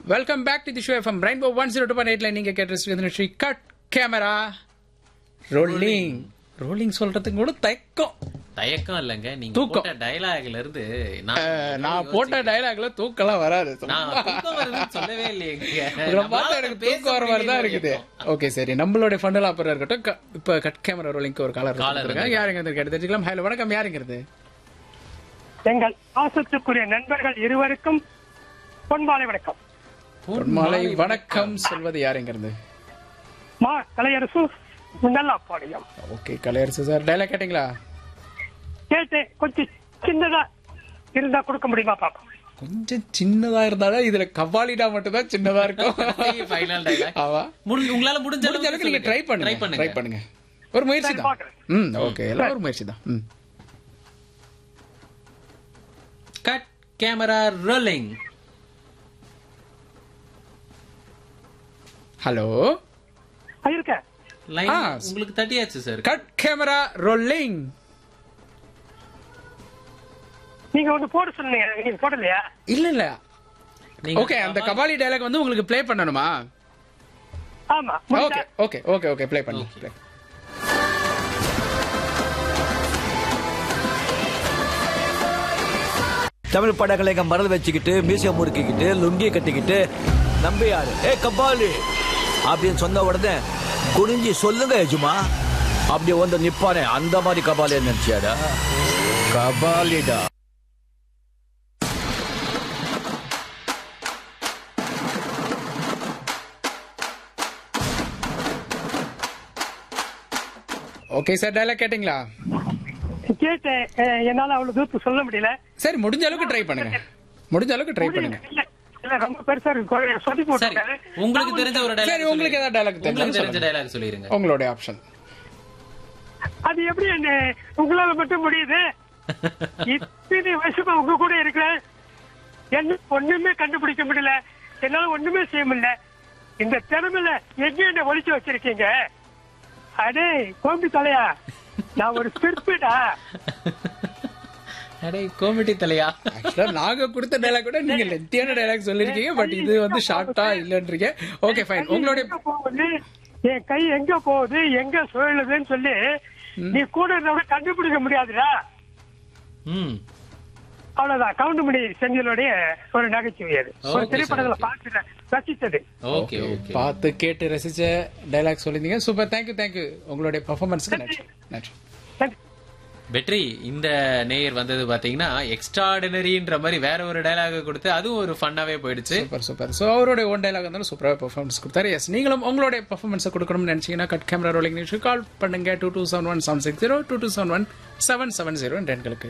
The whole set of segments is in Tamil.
Welcome back to the show FM rainbow one zero two point எயிட்ல நீங்க கேட்டு Sri cut camera rolling rolling சொல்றதுக்கு கூட தயக்கம் தயக்கம் இல்லைங்க நீங்க தூக்கம். போட்ட டயலாக்ல இருந்து நான் அஹ், நான் போட்ட டயலாக்ல தூக்கம்லாம் வராது நான் தூக்கம் வருதுன்னு சொல்லவே இல்லையேங்க உங்களை பார்த்தா எனக்கு தூக்கம் வர மாதிரி தான் இருக்குது ஓகே சரி நம்மளுடைய ஃபண்டல் அப்புறம் இருக்கட்டும் க- இப்ப கட் கேமரா ரோலிங்க்கு ஒரு காலர் Caller இருக்காங்க யாருங்க இருந்து கேட்டு தெரிஞ்சுக்கலாம் ஹலோ வணக்கம் யாருங்கிறது எங்கள் பாசத்துக்குரிய நண்பர்கள் இருவருக்கும் பொன்மாலை வணக்கம் மாலை வணக்கம் சொல்வது யாருங்கிறது மா Kalaiyarasu Nallapalayam okay Kalaiyarasu sir dialogue கேட்டீங்களா கேட்டேன் கொஞ்சம் சின்னதா இருந்தா கொடுக்க முடியுமா பாப்போம் கொஞ்சம் சின்னதா இருந்தாலும் இதுல கவ்வாலிடா மட்டும் தான் சின்னதா இருக்கும் ஃபைனல் டயலாக் ஆவா உங்களால முடிஞ்ச முடிஞ்ச அளவுக்கு நீங்க ட்ரை பண்ணுங்க ட்ரை பண்ணுங்க ட்ரை பண்ணுங்க ஒரு முயற்சி சரி, தான் பார்க்கறேன். ம் ஓகே எல்லாம் ஒரு முயற்சி தான் ம் கட் கேமரா ரோலிங் ஹலோ ஆ, இருக்க லைன் ஆ. உங்களுக்கு தட்டியாச்சு சார் கட் கேமரா ரோலிங் நீங்க ஒண்ணு போட சொன்னீங்க நீங்க போடலையா இல்ல இல்ல நீங்க ஓகே அந்த கபாலி டயலாக் வந்து உங்களுக்கு ப்ளே பண்ணணுமா ஆமா ஓகே முடிஞ்சா? ஓகே ஓகே ஓகே ப்ளே பண்ணு Okay. play. தமிழ் படங்களை இங்க மறந்து வச்சுக்கிட்டு மியூசியம் முறுக்கிக்கிட்டு லுங்கி கட்டிக்கிட்டு நம்பியாரு ஏ கபாலி அப்படின்னு சொன்ன உடனே குனிஞ்சி சொல்லுங்க எஜுமா அப்படி வந்து நிப்பானே அந்த மாதிரி கபாலி நினைச்சியாடா கபாலிடா ஓகே சார் டயலாக் கேட்டிங்களா கேட்டேன் அஹ், என்னால அவ்வளவு தூரத்து சொல்ல முடியல சரி முடிஞ்ச அளவுக்கு ட்ரை பண்ணுங்க முடிஞ்ச அளவுக்கு ட்ரை பண்ணுங்க இல்ல, இல்ல ரொம்ப பெருசா இருக்கு சொல்லி சரி போட்டாரு உங்களுக்கு தெரிஞ்ச ஒரு சரி டயலாக் உங்களுக்கு ஏதாவது டயலாக் உங்களுக்கு தெரிஞ்சா தெரிஞ்ச சொல்லுங்க டயலாக் சொல்லிருங்க உங்களுடைய ஆப்ஷன் அது எப்படி என்ன உங்களால மட்டும் முடியுது இத்தனை வருஷமா உங்க கூட இருக்கிறேன் என்ன ஒண்ணுமே கண்டுபிடிக்க முடியல என்னால ஒண்ணுமே செய்ய முடியல இந்த திறமையில எங்க என்ன ஒழிச்சு வச்சிருக்கீங்க அடே கோம்பி தலையா நான் ஒரு சிற்பிடா அடே கோமிட்டி தலையா ஆக்சுவலா நாங்க கொடுத்த டயலாக் கூட நீங்க லெத்தியான டயலாக் சொல்லிருக்கீங்க பட் இது வந்து ஷார்ட்டா இல்லன்றீங்க ஓகே ஃபைன் உங்களுடைய எங்க போகுது என் கை எங்க போகுது எங்க சுழலுதுன்னு சொல்லி நீ கூட இருந்தவங்க கண்டுபிடிக்க முடியாதுடா ம் அவ்வளவுதான் கவுண்டமணி செந்திலுடைய ஒரு நகைச்சுவை அது ஒரு Okay, திரைப்படத்துல sir. பார்த்து ரசித்தது ஓகே ஓகே பார்த்து கேட்டு ரசிச்ச டயலாக் சொல்லிருந்தீங்க சூப்பர் தேங்க்யூ தேங்க்யூ உங்களுடைய பெர்ஃபார்மன்ஸ்க்கு நன்றி நன்றி நன்றி. வெற்றி இந்த நேயர் வந்தது பாத்தீங்கன்னா எக்ஸ்ட்ராடினரின்ற மாதிரி வேற ஒரு டயலாக் கொடுத்து அதுவும் ஒரு ஃபன்னாவே போயிடுச்சு சூப்பர் சூப்பர் ஸோ அவருடைய ஓன் டைலாக் இருந்தாலும் சூப்பராக பெர்ஃபார்மன்ஸ் கொடுத்தாரு எஸ் நீங்களும் உங்களுடைய பெர்ஃபார்மன்ஸை கொடுக்கணும்னு நினைச்சீங்கன்னா cut camera rolling news call பண்ணுங்க two two seven one seven six zero two two seven one seven seven zero எண்களுக்கு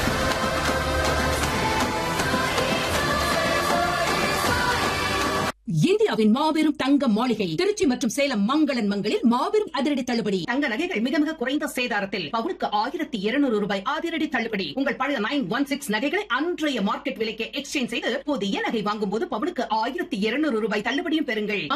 இந்தியாவின் மாபெரும் தங்க மாளிகை திருச்சி மற்றும் சேலம் மங்களன் மங்களில் மாபெரும் அதிரடி தள்ளுபடி தங்க நகைகள் மிக மிக குறைந்த சேதாரத்தில் பவுனுக்கு ஆயிரத்தி இருநூறு ரூபாய் அதிரடி தள்ளுபடி உங்கள் பழைய நைன் ஒன் சிக்ஸ் நகைகளை அன்றைய மார்க்கெட் விலைக்கு எக்ஸ்சேஞ்ச் செய்து புதிய நகை வாங்கும் போது பவுனுக்கு ஆயிரத்தி இருநூறு ரூபாய் தள்ளுபடியும் பெறுங்கள்